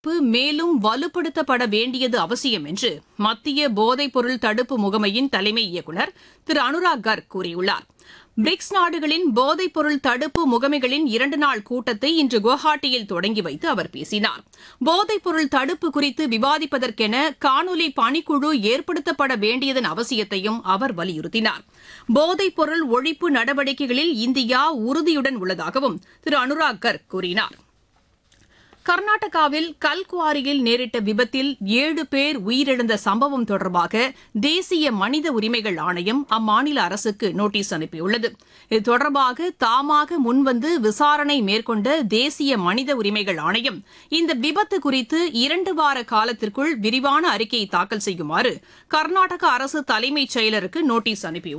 தடுப்பு மேலும் வலுப்படுத்தப்பட வேண்டியது அவசியம் என்று மத்திய போதைப்பொருள் தடுப்பு முகமையின் தலைமை இயக்குநர் திரு அனுராக் கர்க் கூறியுள்ளார் பிரிக்ஸ் நாடுகளின் போதைப்பொருள் தடுப்பு முகமைகளின் இரண்டு நாள் கூட்டத்தை இன்று குவஹாட்டியில் தொடங்கி வைத்து அவர் பேசினார் போதைப்பொருள் தடுப்பு குறித்து விவாதிப்பதற்கென காணொலி பணிக்குழு ஏற்படுத்தப்பட வேண்டியதன் அவசியத்தையும் அவர் வலியுறுத்தினார் போதைப்பொருள் ஒழிப்பு நடவடிக்கைகளில் இந்தியா உறுதியுடன் உள்ளதாகவும் திரு அனுராக் கர்க் கூறினார் கர்நாடகாவில் கல்குவாரியில் நேரிட்ட விபத்தில் ஏழு பேர் உயிரிழந்த சம்பவம் தொடர்பாக தேசிய மனித உரிமைகள் ஆணையம் அம்மாநில அரசுக்கு நோட்டீஸ் அனுப்பியுள்ளது இது தொடர்பாக தாமாக முன்வந்து விசாரணை மேற்கொண்ட தேசிய மனித உரிமைகள் ஆணையம் இந்த விபத்து குறித்து இரண்டு வார காலத்திற்குள் விரிவான அறிக்கையை தாக்கல் செய்யுமாறு கர்நாடக அரசு தலைமைச் செயலருக்கு நோட்டீஸ் அனுப்பியுள்ளது